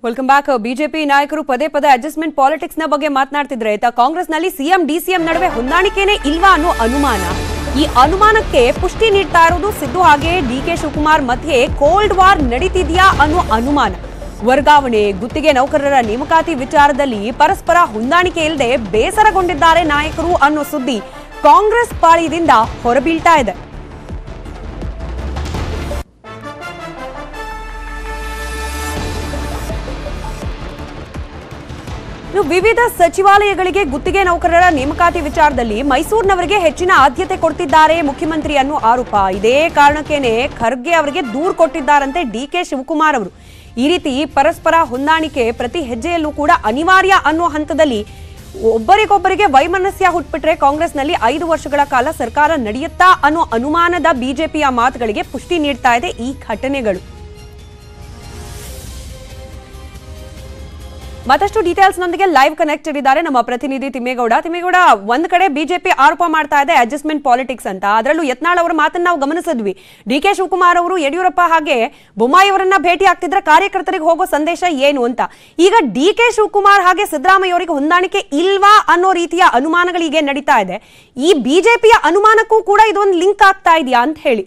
welcome back BJP ನಾಯಕರು ಪದೇ ಪದೇ ಅಡ್ಜಸ್ಟ್ಮೆಂಟ್ ಪಾಲಿಟಿಕ್ಸ್ ನ ಬಗ್ಗೆ ಮಾತನಾಡ್ತಿದ್ರೆ ಆಯ್ತಾ ಕಾಂಗ್ರೆಸ್ನಲ್ಲಿ ಸಿಎಂ ಡಿಸಿಎಂ ನಡುವೆ ಹೊಂದಾಣಿಕೆನೇ ಇಲ್ವಾ ಅನ್ನೋ ಅನುಮಾನ ಈ ಅನುಮಾನಕ್ಕೆ ಪುಷ್ಟಿ ನೀಡ್ತಾ ಇರೋದು ಸಿದ್ದು ಹಾಗೆ ಡಿ ಕೆ ಶಿವಕುಮಾರ್ ಮಧ್ಯೆ ಕೋಲ್ಡ್ ವಾರ್ ನಡೀತಿದ್ಯಾ ಅನ್ನೋ ಅನುಮಾನ ವರ್ಗಾವಣೆ ಗುತ್ತಿಗೆ ನೌಕರರ ನೇಮಕಾತಿ ವಿಚಾರದಲ್ಲಿ ಪರಸ್ಪರ ಹೊಂದಾಣಿಕೆ ಇಲ್ಲದೆ ಬೇಸರಗೊಂಡಿದ್ದಾರೆ ನಾಯಕರು ಅನ್ನೋ ಸುದ್ದಿ ಕಾಂಗ್ರೆಸ್ ಪಾಳಿಯಿಂದ ಹೊರಬೀಳ್ತಾ ಇದೆ ಇನ್ನು ವಿವಿಧ ಸಚಿವಾಲಯಗಳಿಗೆ ಗುತ್ತಿಗೆ ನೌಕರರ ನೇಮಕಾತಿ ವಿಚಾರದಲ್ಲಿ ಮೈಸೂರಿನವರಿಗೆ ಹೆಚ್ಚಿನ ಆದ್ಯತೆ ಕೊಡ್ತಿದ್ದಾರೆ ಮುಖ್ಯಮಂತ್ರಿ ಅನ್ನೋ ಆರೋಪ ಇದೇ ಕಾರಣಕ್ಕೇನೆ ಖರ್ಗೆ ಅವರಿಗೆ ದೂರು ಕೊಟ್ಟಿದ್ದಾರಂತೆ ಡಿ ಕೆ ಶಿವಕುಮಾರ್ ಅವರು ಈ ರೀತಿ ಪರಸ್ಪರ ಹೊಂದಾಣಿಕೆ ಪ್ರತಿ ಹೆಜ್ಜೆಯಲ್ಲೂ ಕೂಡ ಅನಿವಾರ್ಯ ಅನ್ನೋ ಹಂತದಲ್ಲಿ ಒಬ್ಬರಿಗೊಬ್ಬರಿಗೆ ವೈಮನಸ್ಯ ಹುಟ್ಬಿಟ್ರೆ ಕಾಂಗ್ರೆಸ್ನಲ್ಲಿ ಐದು ವರ್ಷಗಳ ಕಾಲ ಸರ್ಕಾರ ನಡೆಯುತ್ತಾ ಅನ್ನೋ ಅನುಮಾನದ ಬಿಜೆಪಿಯ ಮಾತುಗಳಿಗೆ ಪುಷ್ಟಿ ನೀಡ್ತಾ ಇದೆ ಈ ಘಟನೆಗಳು ಮತ್ತಷ್ಟು ಡೀಟೇಲ್ಸ್ ನೊಂದಿಗೆ ಲೈವ್ ಕನೆಕ್ಟೆಡ್ ಇದ್ದಾರೆ ನಮ್ಮ ಪ್ರತಿನಿಧಿ ತಿಮ್ಮೇಗೌಡ ತಿಮ್ಮೇಗೌಡ ಒಂದ್ ಕಡೆ ಬಿಜೆಪಿ ಆರೋಪ ಮಾಡ್ತಾ ಇದೆ ಅಡ್ಜಸ್ಟ್ಮೆಂಟ್ ಪಾಲಿಟಿಕ್ಸ್ ಅಂತ ಅದರಲ್ಲೂ ಯತ್ನಾಳ್ ಅವರ ಮಾತನ್ನ ನಾವು ಗಮನಿಸಿದ್ವಿ ಡಿ ಕೆ ಶಿವಕುಮಾರ್ ಅವರು ಯಡಿಯೂರಪ್ಪ ಹಾಗೆ ಬೊಮ್ಮಾಯಿ ಅವರನ್ನ ಭೇಟಿ ಆಗ್ತಿದ್ರೆ ಕಾರ್ಯಕರ್ತರಿಗೆ ಹೋಗೋ ಸಂದೇಶ ಏನು ಅಂತ ಈಗ ಡಿ ಕೆ ಶಿವಕುಮಾರ್ ಹಾಗೆ ಸಿದ್ದರಾಮಯ್ಯ ಅವರಿಗೆ ಹೊಂದಾಣಿಕೆ ಇಲ್ವಾ ಅನ್ನೋ ರೀತಿಯ ಅನುಮಾನಗಳಿಗೆ ನಡೀತಾ ಇದೆ ಈ ಬಿಜೆಪಿಯ ಅನುಮಾನಕ್ಕೂ ಕೂಡ ಇದೊಂದು ಲಿಂಕ್ ಆಗ್ತಾ ಇದೆಯಾ ಅಂತ ಹೇಳಿ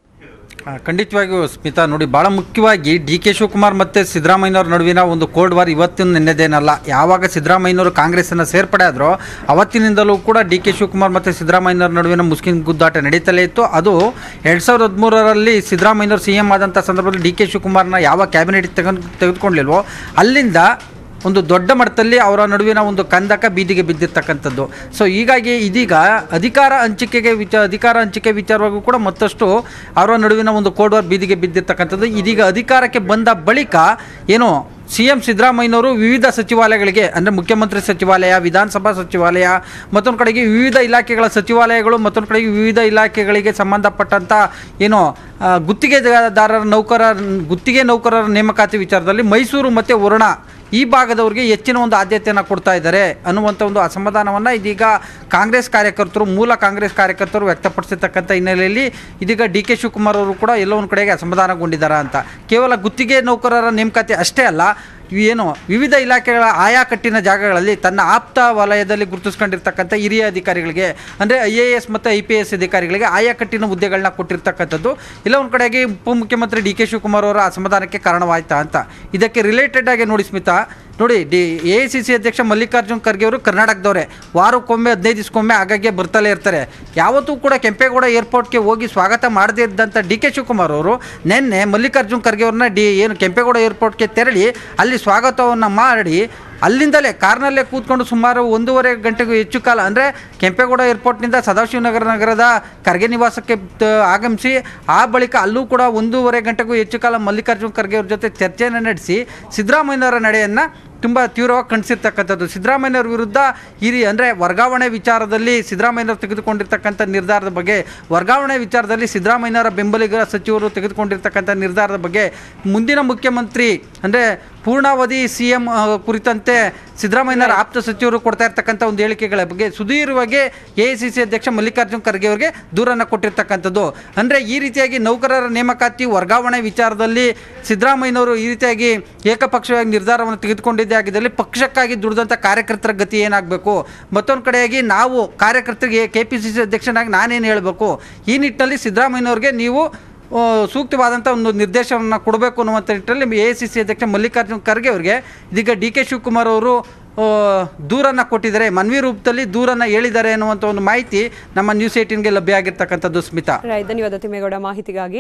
ಆ, ಖಂಡಿತವಾಗಿಯೂ ಸ್ಮಿತಾ ನೋಡಿ ಭಾಳ ಮುಖ್ಯವಾಗಿ ಡಿ ಕೆ ಶಿವಕುಮಾರ್ ಮತ್ತು ಸಿದ್ದರಾಮಯ್ಯನವ್ರ ನಡುವಿನ ಒಂದು ಕೋಲ್ಡ್ ವಾರ್ ಇವತ್ತಿನ ನಿನ್ನೆದೇನಲ್ಲ ಯಾವಾಗ ಸಿದ್ದರಾಮಯ್ಯನವರು ಕಾಂಗ್ರೆಸ್ಸನ್ನು ಸೇರ್ಪಡೆ ಆದರೋ ಅವತ್ತಿನಿಂದಲೂ ಕೂಡ ಡಿ ಕೆ ಶಿವಕುಮಾರ್ ಮತ್ತು ಸಿದ್ದರಾಮಯ್ಯನವ್ರ ನಡುವಿನ ಮುಸ್ಲಿಂ ಗುದ್ದಾಟ ನಡೀತಲೇ ಇತ್ತು ಅದು ಎರಡು ಸಾವಿರದ ಹದಿಮೂರರಲ್ಲಿ ಸಿದ್ದರಾಮಯ್ಯನವರು ಸಿ ಎಂ ಆದಂಥ ಸಂದರ್ಭದಲ್ಲಿ ಡಿ ಕೆ ಶಿವಕುಮಾರ್ನ ಯಾವ ಕ್ಯಾಬಿನೆಟ್ ತೆಗೆದು ತೆಗೆದುಕೊಳ್ಳಿಲ್ವೋ ಅಲ್ಲಿಂದ ಒಂದು ದೊಡ್ಡ ಮಟ್ಟದಲ್ಲಿ ಅವರ ನಡುವಿನ ಒಂದು ಕಂದಕ ಬೀದಿಗೆ ಬಿದ್ದಿರ್ತಕ್ಕಂಥದ್ದು ಸೊ ಹೀಗಾಗಿ ಇದೀಗ ಅಧಿಕಾರ ಹಂಚಿಕೆಗೆ ವಿಚ ಅಧಿಕಾರ ಹಂಚಿಕೆ ವಿಚಾರವಾಗೂ ಕೂಡ ಮತ್ತಷ್ಟು ಅವರ ನಡುವಿನ ಒಂದು ಕೋಡ್ವಾರ್ ಬೀದಿಗೆ ಬಿದ್ದಿರ್ತಕ್ಕಂಥದ್ದು ಇದೀಗ ಅಧಿಕಾರಕ್ಕೆ ಬಂದ ಬಳಿಕ ಏನು ಸಿ ಎಂ ಸಿದ್ದರಾಮಯ್ಯನವರು ವಿವಿಧ ಸಚಿವಾಲಯಗಳಿಗೆ ಅಂದರೆ ಮುಖ್ಯಮಂತ್ರಿ ಸಚಿವಾಲಯ ವಿಧಾನಸಭಾ ಸಚಿವಾಲಯ ಮತ್ತೊಂದು ಕಡೆಗೆ ವಿವಿಧ ಇಲಾಖೆಗಳ ಸಚಿವಾಲಯಗಳು ಮತ್ತೊಂದು ಕಡೆಗೆ ವಿವಿಧ ಇಲಾಖೆಗಳಿಗೆ ಸಂಬಂಧಪಟ್ಟಂಥ ಏನು ಆ, ಗುತ್ತಿಗೆದಾರರ ನೌಕರ ಗುತ್ತಿಗೆ ನೌಕರರ ನೇಮಕಾತಿ ವಿಚಾರದಲ್ಲಿ ಮೈಸೂರು ಮತ್ತು ವರುಣ ಈ ಭಾಗದವರಿಗೆ ಹೆಚ್ಚಿನ ಒಂದು ಆದ್ಯತೆಯನ್ನು ಕೊಡ್ತಾ ಇದ್ದಾರೆ ಅನ್ನುವಂಥ ಒಂದು ಅಸಮಾಧಾನವನ್ನು ಇದೀಗ ಕಾಂಗ್ರೆಸ್ ಕಾರ್ಯಕರ್ತರು ಮೂಲ ಕಾಂಗ್ರೆಸ್ ಕಾರ್ಯಕರ್ತರು ವ್ಯಕ್ತಪಡಿಸಿರ್ತಕ್ಕಂಥ ಹಿನ್ನೆಲೆಯಲ್ಲಿ ಇದೀಗ ಡಿ ಕೆ ಶಿವಕುಮಾರ್ ಅವರು ಕೂಡ ಎಲ್ಲೋ ಒಂದು ಕಡೆಗೆ ಅಸಮಾಧಾನಗೊಂಡಿದ್ದಾರೆ ಅಂತ ಕೇವಲ ಗುತ್ತಿಗೆ ನೌಕರರ ನೇಮಕಾತಿ ಅಷ್ಟೇ ಅಲ್ಲ ಇವು ಏನು ವಿವಿಧ ಇಲಾಖೆಗಳ ಆಯಾ ಕಟ್ಟಿನ ಜಾಗಗಳಲ್ಲಿ ತನ್ನ ಆಪ್ತ ವಲಯದಲ್ಲಿ ಗುರುತಿಸ್ಕೊಂಡಿರ್ತಕ್ಕಂಥ ಹಿರಿಯ ಅಧಿಕಾರಿಗಳಿಗೆ ಅಂದರೆ ಐ ಎ ಎಸ್ ಮತ್ತು ಐ ಪಿ ಎಸ್ ಅಧಿಕಾರಿಗಳಿಗೆ ಆಯಾ ಕಟ್ಟಿನ ಹುದ್ದೆಗಳನ್ನ ಕೊಟ್ಟಿರ್ತಕ್ಕಂಥದ್ದು ಇಲ್ಲ ಒಂದು ಕಡೆಗೆ ಉಪಮುಖ್ಯಮಂತ್ರಿ ಡಿ ಕೆ ಶಿವಕುಮಾರ್ ಅವರ ಅಸಮಾಧಾನಕ್ಕೆ ಕಾರಣವಾಯ್ತಾ ಅಂತ ಇದಕ್ಕೆ ರಿಲೇಟೆಡ್ ಆಗಿ ನೋಡಿ ಸ್ಮಿತಾ ನೋಡಿ D A I C C ಅಧ್ಯಕ್ಷ ಮಲ್ಲಿಕಾರ್ಜುನ್ ಖರ್ಗೆ ಅವರು ಕರ್ನಾಟಕದವರೇ ವಾರಕ್ಕೊಮ್ಮೆ ಹದಿನೈದು ದಿವಸಕ್ಕೊಮ್ಮೆ ಆಗಾಗ್ಗೆ ಬರ್ತಲೇ ಇರ್ತಾರೆ ಯಾವತ್ತೂ ಕೂಡ ಕೆಂಪೇಗೌಡ ಏರ್ಪೋರ್ಟ್ಗೆ ಹೋಗಿ ಸ್ವಾಗತ ಮಾಡದೇ ಇದ್ದಂಥ ಡಿ ಕೆ ಶಿವಕುಮಾರ್ ಅವರು ನಿನ್ನೆ ಮಲ್ಲಿಕಾರ್ಜುನ್ ಖರ್ಗೆ ಅವ್ರನ್ನ ಡಿ ಏನು ಕೆಂಪೇಗೌಡ ಏರ್ಪೋರ್ಟ್ಗೆ ತೆರಳಿ ಅಲ್ಲಿ ಸ್ವಾಗತವನ್ನು ಮಾಡಿ ಅಲ್ಲಿಂದಲೇ ಕಾರ್ನಲ್ಲೇ ಕೂತ್ಕೊಂಡು ಸುಮಾರು ಒಂದೂವರೆ ಗಂಟೆಗೂ ಹೆಚ್ಚು ಕಾಲ ಅಂದರೆ ಕೆಂಪೇಗೌಡ ಏರ್ಪೋರ್ಟ್ನಿಂದ ಸದಾಶಿವನಗರ ನಗರದ ಖರ್ಗೆ ನಿವಾಸಕ್ಕೆ ತ- ಆಗಮಿಸಿ ಆ ಬಳಿಕ ಅಲ್ಲೂ ಕೂಡ ಒಂದೂವರೆ ಗಂಟೆಗೂ ಹೆಚ್ಚು ಕಾಲ ಮಲ್ಲಿಕಾರ್ಜುನ್ ಖರ್ಗೆ ಅವ್ರ ಜೊತೆ ಚರ್ಚೆಯನ್ನು ನಡೆಸಿ ಸಿದ್ದರಾಮಯ್ಯನವರ ನಡೆಯನ್ನು ತುಂಬ ತೀವ್ರವಾಗಿ ಖಂಡಿಸಿರ್ತಕ್ಕಂಥದ್ದು ಸಿದ್ದರಾಮಯ್ಯನವ್ರ ವಿರುದ್ಧ ಹಿರಿ ಅಂದರೆ ವರ್ಗಾವಣೆ ವಿಚಾರದಲ್ಲಿ ಸಿದ್ದರಾಮಯ್ಯನವರು ತೆಗೆದುಕೊಂಡಿರ್ತಕ್ಕಂಥ ನಿರ್ಧಾರದ ಬಗ್ಗೆ ವರ್ಗಾವಣೆ ವಿಚಾರದಲ್ಲಿ ಸಿದ್ದರಾಮಯ್ಯನವರ ಬೆಂಬಲಿಗರ ಸಚಿವರು ತೆಗೆದುಕೊಂಡಿರ್ತಕ್ಕಂಥ ನಿರ್ಧಾರದ ಬಗ್ಗೆ ಮುಂದಿನ ಮುಖ್ಯಮಂತ್ರಿ ಅಂದರೆ ಪೂರ್ಣಾವಧಿ ಸಿ ಎಂ ಕುರಿತಂತೆ ಸಿದ್ದರಾಮಯ್ಯನವರ ಆಪ್ತ ಸಚಿವರು ಕೊಡ್ತಾ ಇರ್ತಕ್ಕಂಥ ಒಂದು ಹೇಳಿಕೆಗಳ ಬಗ್ಗೆ ಸುದೀರ್ಘವಾಗಿ ಎ ಐ ಸಿ ಸಿ ಅಧ್ಯಕ್ಷ ಮಲ್ಲಿಕಾರ್ಜುನ್ ಖರ್ಗೆ ಅವರಿಗೆ ದೂರನ್ನು ಕೊಟ್ಟಿರ್ತಕ್ಕಂಥದ್ದು ಅಂದರೆ ಈ ರೀತಿಯಾಗಿ ನೌಕರರ ನೇಮಕಾತಿ ವರ್ಗಾವಣೆ ವಿಚಾರದಲ್ಲಿ ಸಿದ್ದರಾಮಯ್ಯನವರು ಈ ರೀತಿಯಾಗಿ ಏಕಪಕ್ಷವಾಗಿ ನಿರ್ಧಾರವನ್ನು ತೆಗೆದುಕೊಂಡಿದ್ದೇ ಆಗಿದ್ದಲ್ಲಿ ಪಕ್ಷಕ್ಕಾಗಿ ದುಡಿದಂಥ ಕಾರ್ಯಕರ್ತರ ಗತಿ ಏನಾಗಬೇಕು ಮತ್ತೊಂದು ಕಡೆಯಾಗಿ ನಾವು ಕಾರ್ಯಕರ್ತರಿಗೆ ಕೆ ಪಿ ಸಿ ಸಿ ಅಧ್ಯಕ್ಷನಾಗಿ ನಾನೇನು ಹೇಳಬೇಕು ಈ ನಿಟ್ಟಿನಲ್ಲಿ ಸಿದ್ದರಾಮಯ್ಯನವ್ರಿಗೆ ನೀವು ಆ, ಸೂಕ್ತವಾದಂಥ ಒಂದು ನಿರ್ದೇಶನವನ್ನು ಕೊಡಬೇಕು ಅನ್ನುವಂಥ ನಿಟ್ಟಿನಲ್ಲಿ ಎ ಸಿ ಸಿ ಅಧ್ಯಕ್ಷ ಮಲ್ಲಿಕಾರ್ಜುನ್ ಖರ್ಗೆ ಅವರಿಗೆ ಇದೀಗ ಡಿ ಕೆ ಶಿವಕುಮಾರ್ ಅವರು ಆ, ದೂರನ್ನು ಕೊಟ್ಟಿದ್ದಾರೆ ಮನವಿ ರೂಪದಲ್ಲಿ ದೂರನ್ನು ಹೇಳಿದ್ದಾರೆ ಅನ್ನುವಂಥ ಒಂದು ಮಾಹಿತಿ ನಮ್ಮ ನ್ಯೂಸ್ ಏಯ್ಟೀನ್ಗೆ ಲಭ್ಯ ಆಗಿರ್ತಕ್ಕಂಥದ್ದು ಸ್ಮಿತಾ ರೈಟ್ ಧನ್ಯವಾದ ತಿಮ್ಮೇಗೌಡ ಮಾಹಿತಿಗಾಗಿ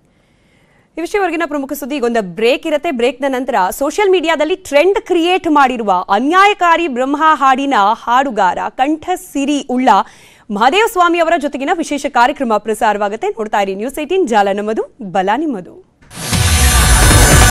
ಈ ವಿಷಯವರೆಗಿನ ಪ್ರಮುಖ ಸುದ್ದಿ ಈಗೊಂದು ಬ್ರೇಕ್ ಇರುತ್ತೆ ಬ್ರೇಕ್ನ ನಂತರ ಸೋಷಿಯಲ್ ಮೀಡಿಯಾದಲ್ಲಿ ಟ್ರೆಂಡ್ ಕ್ರಿಯೇಟ್ ಮಾಡಿರುವ ಅನ್ಯಾಯಕಾರಿ ಬ್ರಹ್ಮ ಹಾಡಿನ ಹಾಡುಗಾರ ಕಂಠ ಸಿರಿ ಉಳ್ಳ ಮಹದೇವ ಸ್ವಾಮಿ ಅವರ ಜೊತೆಗಿನ ವಿಶೇಷ ಕಾರ್ಯಕ್ರಮ ಪ್ರಸಾರವಾಗುತ್ತೆ ನೋಡ್ತಾ ಇರಿ ನ್ಯೂಸ್ ಏಟೀನ್ ಜಾಲ ನಮ್ಮದು ಬಲ ನಿಮ್ಮದು